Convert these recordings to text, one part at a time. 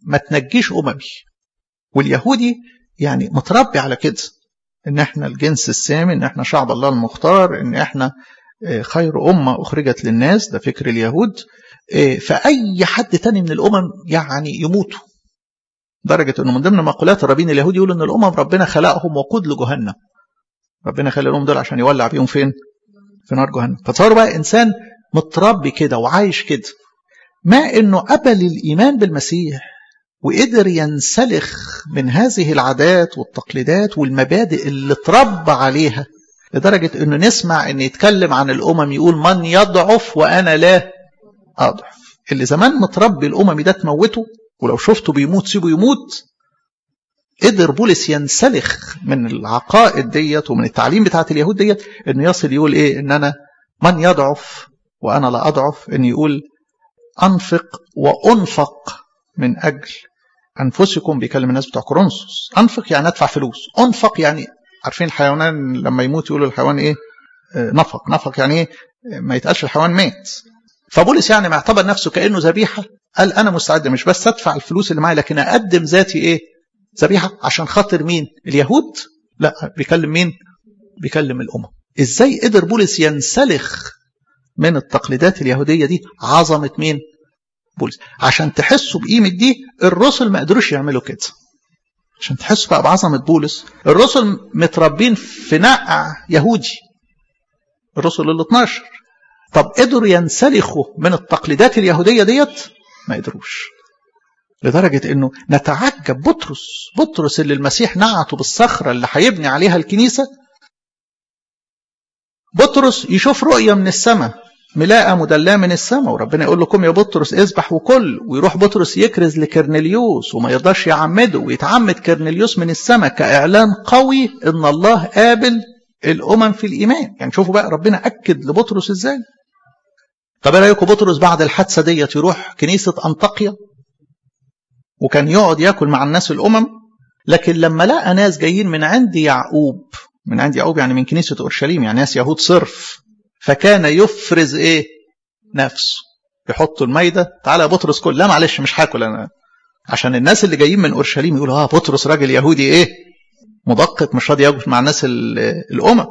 ما تنجيش أممي واليهودي يعني متربي على كده ان احنا الجنس السامي ان احنا شعب الله المختار ان احنا خير أمة أخرجت للناس ده فكر اليهود فأي حد تاني من الأمم يعني يموتوا درجة أنه من ضمن مقولات الرابين اليهود يقول أن الأمم ربنا خلقهم وقود لجهنم ربنا خلق الأمم دول عشان يولع بيهم فين في نار جهنم فتصور بقى إنسان متربي كده وعايش كده ما أنه قبل الإيمان بالمسيح وقدر ينسلخ من هذه العادات والتقليدات والمبادئ اللي اتربى عليها لدرجة أنه نسمع أن يتكلم عن الأمم يقول من يضعف وأنا لا أضعف اللي زمان متربي الأمم ده تموته ولو شفته بيموت سيبه يموت قدر بولس ينسلخ من العقائد ديت ومن التعليم بتاعت اليهود ديت انه يصل يقول ايه ان انا من يضعف وانا لا اضعف ان يقول انفق وانفق من اجل انفسكم بيكلم الناس بتوع كورنثوس انفق يعني ادفع فلوس انفق يعني عارفين الحيوان لما يموت يقولوا الحيوان ايه نفق نفق يعني ايه ما يتقالش الحيوان مات فبولس يعني معتبر نفسه كانه ذبيحه قال انا مستعد مش بس ادفع الفلوس اللي معايا لكن اقدم ذاتي ايه ذبيحه عشان خاطر مين اليهود لا بيكلم مين بيكلم الامم ازاي قدر بولس ينسلخ من التقليدات اليهوديه دي عظمه مين بولس عشان تحسوا بقيمه دي الرسل ما قدروش يعملوا كده عشان تحسوا بقى بعظمه بولس الرسل متربين في نقع يهودي الرسل ال 12 طب قدروا ينسلخوا من التقليدات اليهوديه ديت ما قدروش لدرجة انه نتعجب بطرس بطرس اللي المسيح نعته بالصخرة اللي هيبني عليها الكنيسة بطرس يشوف رؤية من السماء ملاءة مدلاة من السماء وربنا يقول لكم يا بطرس اذبح وكل ويروح بطرس يكرز لكرنليوس وما يرضاش يعمده ويتعمد كرنليوس من السماء كإعلان قوي ان الله قابل الأمم في الإيمان يعني شوفوا بقى ربنا أكد لبطرس ازاي طب ايه رايكم بطرس بعد الحادثه ديت يروح كنيسه انطاكيا وكان يقعد ياكل مع الناس الامم لكن لما لقى ناس جايين من عند يعقوب من عند يعقوب يعني من كنيسه اورشليم يعني ناس يهود صرف فكان يفرز ايه نفسه يحطوا المايده تعالى يا بطرس كل لا معلش مش هاكل انا عشان الناس اللي جايين من اورشليم يقولوا اه بطرس راجل يهودي ايه مدقق مش راضي ياكل مع الناس الامم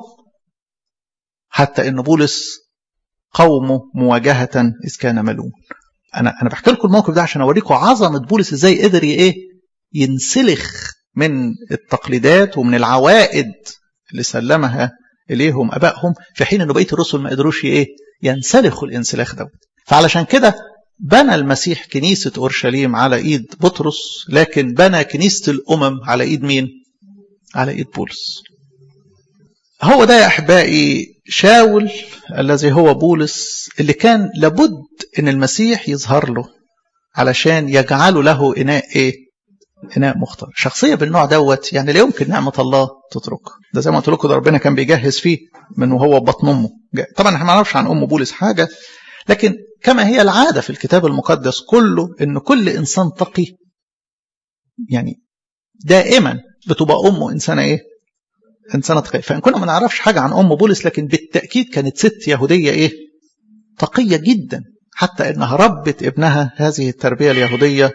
حتى ان بولس قومه مواجهة إذ كان ملوم أنا أنا بحكي لكم الموقف ده عشان أوريكم عظمة بولس إزاي قدر إيه ينسلخ من التقليدات ومن العوائد اللي سلمها إليهم أبائهم في حين إنه بقية الرسل ما قدروش إيه ينسلخوا الانسلاخ دوت فعلشان كده بنى المسيح كنيسة أورشليم على إيد بطرس لكن بنى كنيسة الأمم على إيد مين؟ على إيد بولس هو ده يا أحبائي شاول الذي هو بولس اللي كان لابد ان المسيح يظهر له علشان يجعله له اناء ايه اناء مختار شخصيه بالنوع دوت يعني لا يمكن نعمه الله تتركه ده زي ما قلت لكم ده ربنا كان بيجهز فيه من وهو بطن امه طبعا احنا ما نعرفش عن ام بولس حاجه لكن كما هي العاده في الكتاب المقدس كله ان كل انسان تقي يعني دائما بتبقى امه انسانه ايه انسانه تقيه فان كنا ما نعرفش حاجه عن ام بولس لكن بالتاكيد كانت ست يهوديه ايه تقيه جدا حتى انها ربت ابنها هذه التربيه اليهوديه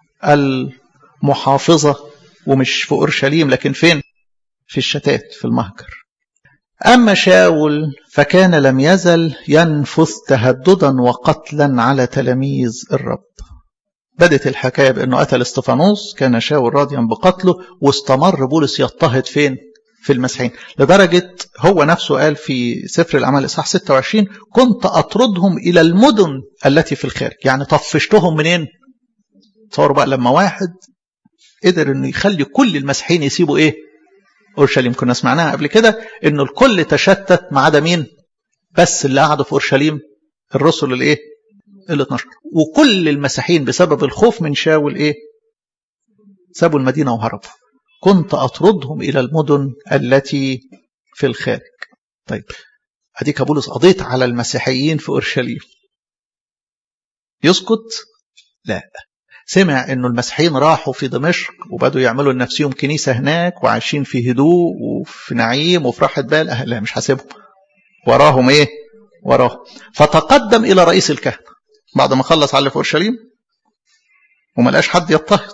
المحافظه ومش في اورشليم لكن فين في الشتات في المهجر اما شاول فكان لم يزل ينفث تهددا وقتلا على تلاميذ الرب بدت الحكايه بانه قتل استفانوس كان شاول راضيا بقتله واستمر بولس يضطهد فين في المسيحيين لدرجة هو نفسه قال في سفر الأعمال إصحاح 26 كنت أطردهم إلى المدن التي في الخارج يعني طفشتهم منين تصوروا بقى لما واحد قدر انه يخلي كل المسيحيين يسيبوا ايه اورشليم كنا سمعناها قبل كده انه الكل تشتت ما عدا مين بس اللي قعدوا في اورشليم الرسل الايه ال 12 وكل المسيحيين بسبب الخوف من شاول ايه سابوا المدينه وهربوا كنت أطردهم إلى المدن التي في الخارج طيب أديك بولس قضيت على المسيحيين في أورشليم يسكت لا سمع انه المسيحيين راحوا في دمشق وبدوا يعملوا لنفسهم كنيسه هناك وعايشين في هدوء وفي نعيم وفي راحه بال أه لا مش هسيبهم وراهم ايه وراهم فتقدم الى رئيس الكهنه بعد ما خلص على اللي في اورشليم وما لقاش حد يضطهد